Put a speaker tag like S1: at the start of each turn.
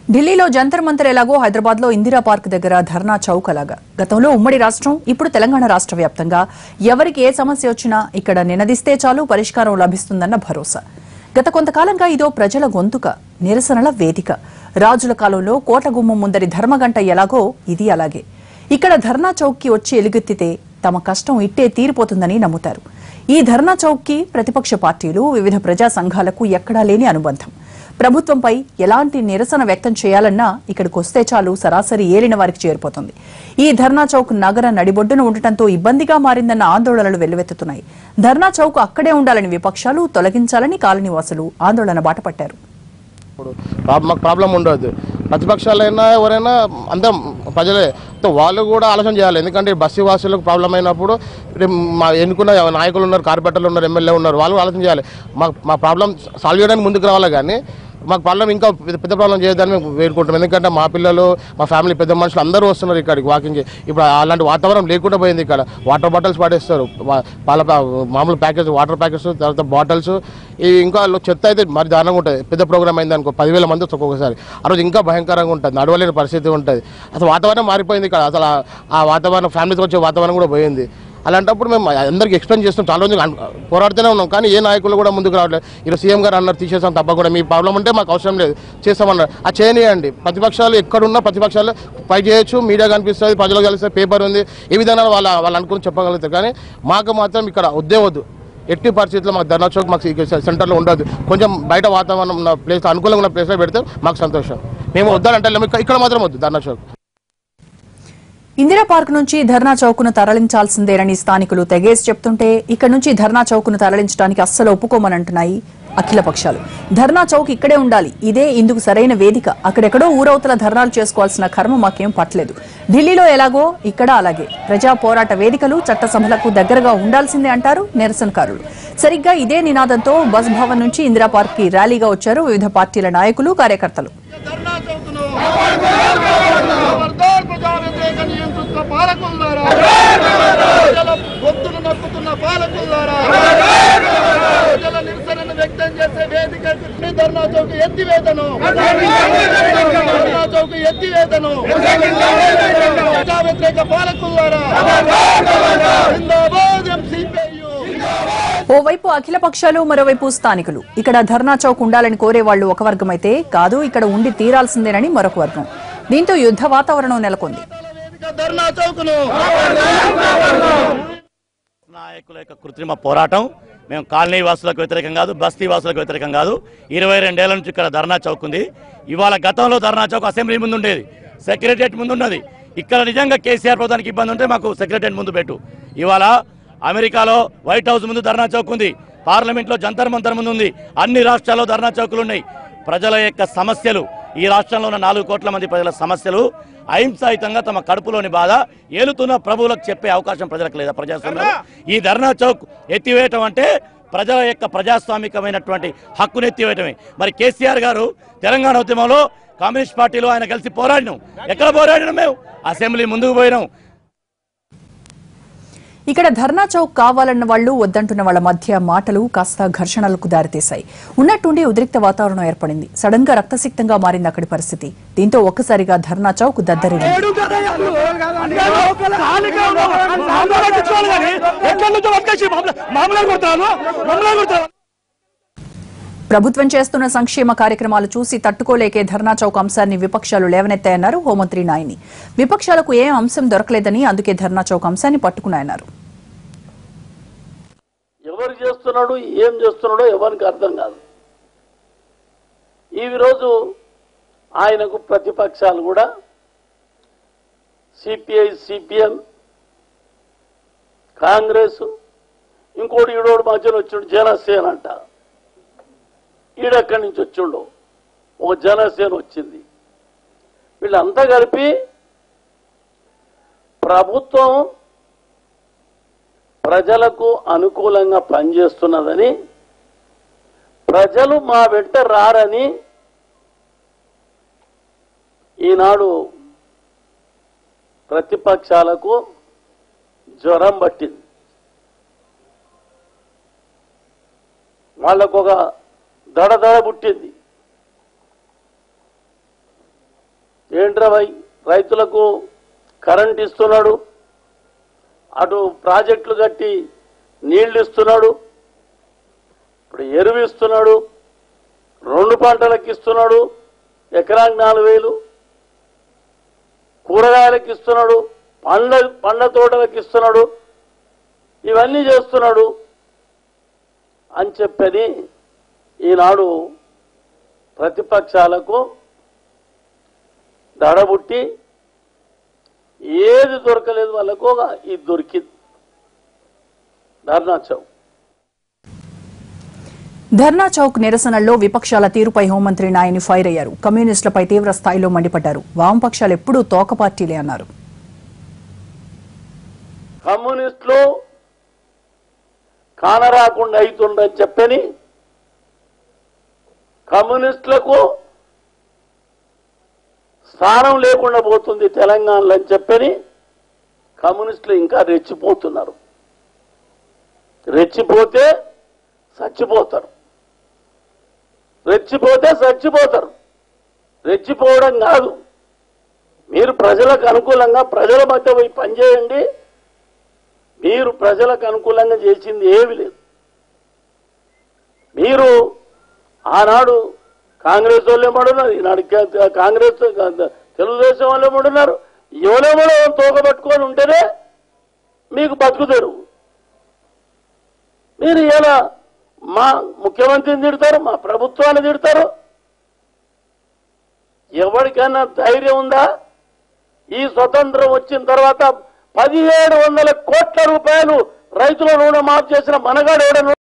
S1: ఢిల్లీలో జంతర్ మంతర్ ఎలాగో హైదరాబాద్ లో ఇందిరా పార్క్ దగ్గర ధర్నా చౌక్ అలాగా గతంలో ఉమ్మడి రాష్ట్రం ఇప్పుడు తెలంగాణ రాష్ట్ర వ్యాప్తంగా ఎవరికి ఏ సమస్య వచ్చినా ఇక్కడ నినదిస్తే చాలు పరిష్కారం లభిస్తుందన్న భరోసా గత కొంతకాలంగా ఇదో ప్రజల గొంతుక నిరసనల వేదిక రాజుల కాలంలో కోట గుమ్మం ముందరి ధర్మగంట ఎలాగో ఇది అలాగే ఇక్కడ ధర్నా చౌక్కి వచ్చి ఎలుగెత్తితే తమ కష్టం ఇట్టే తీరిపోతుందని నమ్ముతారు ఈ ధర్నా చౌక్కి ప్రతిపక్ష పార్టీలు వివిధ ప్రజా సంఘాలకు ఎక్కడా లేని అనుబంధం ప్రభుత్వంపై ఎలాంటి నిరసన వ్యక్తం చేయాలన్నా ఇక్కడికి వస్తే చాలు సరాసరి ఏలిన వారికి చేరిపోతుంది ఈ ధర్నా చౌక్ నగర నడిబొడ్డున ఉండటంతో ఇబ్బందిగా మారిందన్న ఆందోళనలు వెల్లువెత్తుతున్నాయి ధర్నా చౌక్ అక్కడే ఉండాలని విపక్షాలు తొలగించాలని కాలనీవాసులు ఆందోళన బాటపట్టారు
S2: ఇప్పుడు ప్రాబ్- మాకు ప్రాబ్లం ఉండదు ప్రతిపక్షాలైనా ఎవరైనా అందరం ప్రజలే తో వాళ్ళు కూడా ఆలోచన చేయాలి ఎందుకంటే బస్సు వాసులకు ప్రాబ్లం అయినప్పుడు రేపు మా ఎన్నుకున్న నాయకులు ఉన్నారు కార్పొరేటర్లు ఉన్నారు ఎమ్మెల్యే ఉన్నారు వాళ్ళు కూడా ఆలోచన చేయాలి మా మా ప్రాబ్లం సాల్వ్ చేయడానికి ముందుకు రావాలి కానీ మాకు ప్రాబ్లం ఇంకా పెద్ద పెద్ద ప్రాబ్లం చేయొద్దని మేము వేడుకుంటాం ఎందుకంటే మా పిల్లలు మా ఫ్యామిలీ పెద్ద మనుషులు అందరూ వస్తున్నారు ఇక్కడికి వాకింగ్ ఇప్పుడు అలాంటి వాతావరణం లేకుండా పోయింది ఇక్కడ వాటర్ బాటిల్స్ పాడేస్తారు వా- పాల ప్యా- మామూలు ప్యాకెట్స్ వాటర్ ప్యాకెట్స్ తర్వాత బాటిల్స్ ఈ ఇంకా లో- చెత్త అయితే మరి దారుణంగా ఉంటుంది పెద్ద ప్రోగ్రామ్ అయింది అనుకో పదివేల మంది వస్తారు ఒక్కొక్కసారి ఆ రోజు ఇంకా భయంకరంగా ఉంటుంది నడవలేని పరిస్థితి ఉంటుంది అసలు వాతావరణం మారిపోయింది ఇక్కడ అసలు ఆ- ఆ వాతావరణం ఫ్యామిలీతో వచ్చే వాతావరణం కూడా పోయింది అలాంటప్పుడు మేము అందరికి ఎక్స్ప్లెయిన్ చేస్తాం చాలా రోజులు అన్- పోరాడుతూనే ఉన్నాం కానీ ఏ నాయకులు కూడా ముందుకు రావట్లేదు ఈరోజు సీఎం గారు అన్నారు తీసేసాం తప్పకుండా మీ ప్రాబ్లం ఉంటే మాకు అవసరం లేదు చేస్తామన్నారు అది చేయనియండి ప్రతిపక్షాలు ఎక్కడున్నా ప్రతిపక్షాలు పై చేయొచ్చు మీడియా కనిపిస్తుంది ప్రజలకు కలిస్తే పేపర్ ఉంది ఈ విధానాలు వాళ్ళ వాళ్ళు అనుకుని చెప్పగలుగుతారు కానీ మాకు మాత్రం ఇక్కడ వద్దే వద్దు ఎట్టి పరిస్థితుల్లో మాకు ధర్నా చౌక్ మాకు ఈ సెంటర్లో ఉండదు కొంచెం బయట వాతావరణం ఉన్న ప్లేస్ అనుకూలంగా ఉన్న ప్లేస్లో పెడితే మాకు సంతోషం మేము వద్దానంటే ఇక్కడ- ఇక్కడ మాత్రం వద్దు ధర్నా చౌక్
S1: ఇందిరా పార్క్ నుంచి ధర్నా చౌక్ను తరలించాల్సిందేనని స్థానికులు తెగేసి చెప్తుంటే ఇక్కడ నుంచి ధర్నా చౌక్ను తరలించడానికి అస్సలు ఒప్పుకోమనంటున్నాయి అఖిల పక్షాలు ధర్నా చౌక్ ఇక్కడే ఉండాలి ఇదే ఇందుకు సరైన వేదిక అక్కడెక్కడో ఊరవతల ధర్నాలు చేసుకోవాల్సిన కర్మ మాకేం పట్టలేదు ఢిల్లీలో ఎలాగో ఇక్కడ అలాగే ప్రజా పోరాట వేదికలు చట్టసభలకు దగ్గరగా ఉండాల్సిందే అంటారు నిరసనకారులు సరిగ్గా ఇదే నినాదంతో బస్ భవన్ నుంచి ఇందిరా పార్క్ కి ర్యాలీగా వచ్చారు వివిధ పార్టీల నాయకులు కార్యకర్తలు
S3: ధర్నా చౌక్ను ఖబర్దార్ ప్రజా వ్యతిరేక నియంతృత్వ పాలకులారా ప్రజల గొంతును నొక్కుతున్న పాలకులారా ప్రజల నిరసనను వ్యక్తం చేసే వేదిక ధర్నా చౌక్ ఎత్తివేతను ధర్నా చౌక్ ఎత్తివేతను ప్రజా వ్యతిరేక పాలకులారా జిందాబాద్ ఎంసీపీయు
S1: ఓవైపు అఖిల పక్షాలు మరోవైపు స్థానికులు ఇక్కడ ధర్నా చౌక్ ఉండాలని కోరే వాళ్ళు ఒక వర్గం అయితే కాదు ఇక్కడ ఉండి తీరాల్సిందేనని మరొక వర్గం దీంతో యుద్ధ వాతావరణం నెలకొంది
S3: వేదిక ధర్నా చౌక్ను
S4: నాయకుల యొక్క కృత్రిమ పోరాటం మేము కాలనీ వాసులకు వ్యతిరేకం కాదు బస్తీ వాసులకు వ్యతిరేకం కాదు ఇరవై రెండేళ్ల నుంచి ఇక్కడ ధర్నా చౌక్ ఉంది ఇవాళ గతంలో ధర్నా చౌక్ అసెంబ్లీ ముందు ఉండేది సెక్రటరియట్ ముందు ఉన్నది ఇక్కడ నిజంగా కేసీఆర్ ప్రభుత్వానికి ఇబ్బంది ఉంటే మాకు సెక్రటరియట్ ముందు పెట్టు ఇవాళ అమెరికాలో వైట్ హౌస్ ముందు ధర్నా చౌక్ ఉంది పార్లమెంట్లో జంతర్ మంతర్ ముందు ఉంది అన్ని రాష్ట్రాల్లో ధర్నా చౌకులు ఉన్నాయి ప్రజల యొక్క సమస్యలు ఈ రాష్ట్రంలో ఉన్న నాలుగు కోట్ల మంది ప్రజల సమస్యలు అహింసాయుతంగా తమ కడుపులోని బాధ ఏలుతున్న ప్రభువులకు చెప్పే అవకాశం ప్రజలకు లేదా ప్రజాస్వామ్యంలో ఈ ధర్నా చౌక్ ఎత్తివేయటం అంటే ప్రజల యొక్క ప్రజాస్వామికమైనటువంటి హక్కును ఎత్తివేయటమే మరి కేసీఆర్ గారు తెలంగాణ ఉద్యమంలో కమ్యూనిస్ట్ పార్టీలో ఆయన కలిసి పోరాడినాం ఎక్కడ పోరాడినాం మేము అసెంబ్లీ ముందుకు పోయినాం
S1: ఇక్కడ ధర్నా చౌక్ కావాలన్న వాళ్ళు వద్దంటున్న వాళ్ళ మధ్య మాటలు కాస్త ఘర్షణలకు దారితీశాయి ఉన్నట్టుండి ఉద్రిక్త వాతావరణం ఏర్పడింది సడన్ గా రక్తసిక్తంగా మారింది అక్కడి పరిస్థితి దీంతో ఒక్కసారిగా ధర్నా చౌక్ దద్దరింది ప్రభుత్వం చేస్తున్న సంక్షేమ కార్యక్రమాలు చూసి తట్టుకోలేకే ధర్నా చౌక్ అంశాన్ని విపక్షాలు లేవనెత్తాయన్నారు హోంమంత్రి నాయని విపక్షాలకు ఏ అంశం దొరకలేదని అందుకే ధర్నా చౌక్ అంశాన్ని పట్టుకున్నాయన్నారు
S5: ఎవరు చేస్తున్నాడు ఏం చేస్తున్నాడో ఎవరికి అర్థం కాదు ఈ రోజు ఆయనకు ప్రతిపక్షాలు కూడా సిపిఐ సిపిఎం కాంగ్రెస్ ఇంకోటి ఈడోడు మధ్యన వచ్చిండు జనసేన అంట ఈడెక్కడి నుంచి వచ్చిండు ఒక జనసేన వచ్చింది వీళ్ళంతా కలిపి ప్రభుత్వం ప్రజలకు అనుకూలంగా పనిచేస్తున్నదని ప్రజలు మా వెంట రారని ఈనాడు ప్రతిపక్షాలకు జ్వరం పట్టింది వాళ్ళకు ఒక దడదడ పుట్టింది ఏంట్రా భయ్ రైతులకు కరెంట్ ఇస్తున్నాడు అటు ప్రాజెక్టులు కట్టి నీళ్లు ఇస్తున్నాడు ఇప్పుడు ఎరువు ఇస్తున్నాడు రెండు పంటలకు ఇస్తున్నాడు ఎకరానికి నాలుగు వేలు కూరగాయలకు ఇస్తున్నాడు పండ్ల పండ్ల తోటలకు ఇస్తున్నాడు ఇవన్నీ చేస్తున్నాడు అని చెప్పని ఈనాడు ప్రతిపక్షాలకు దడబుట్టి ఏది దొరకలేదు వాళ్ళకు ఒక ఇది దొరికింది ధర్నా చౌక్
S1: ధర్నా చౌక్ నిరసనల్లో విపక్షాల తీరుపై హోంమంత్రి నాయని ఫైర్ అయ్యారు కమ్యూనిస్టులపై తీవ్ర స్థాయిలో మండిపడ్డారు వామపక్షాలు ఎప్పుడూ తోక పార్టీలే అన్నారు
S5: కమ్యూనిస్టులు కానరాకుండా అవుతుండని చెప్పని కమ్యూనిస్టులకు స్థానం లేకుండా పోతుంది తెలంగాణలో అని చెప్పని కమ్యూనిస్టులు ఇంకా రెచ్చిపోతున్నారు రెచ్చిపోతే చచ్చిపోతారు రెచ్చిపోతే చచ్చిపోతారు రెచ్చిపోవడం కాదు మీరు ప్రజలకు అనుకూలంగా ప్రజల మధ్య పోయి పనిచేయండి మీరు ప్రజలకు అనుకూలంగా చేసింది ఏమీ లేదు మీరు ఆనాడు కాంగ్రెస్ వాళ్ళు ఏమడున్నారు ఈనాడు కా- కాంగ్రెస్ తెలుగుదేశం వాళ్ళు ఏమడున్నారు ఎవరెవరో తోకబట్టుకొని ఉంటేనే మీకు బతుకుతారు మీరు ఇలా మా ముఖ్యమంత్రిని తిడతారు మా ప్రభుత్వాన్ని తిడతారు ఎవరికైనా ధైర్యం ఉందా ఈ స్వతంత్రం వచ్చిన తర్వాత పదిహేడు వందల కోట్ల రూపాయలు రైతుల రుణమాఫీ చేసిన మనగాడు ఎవడను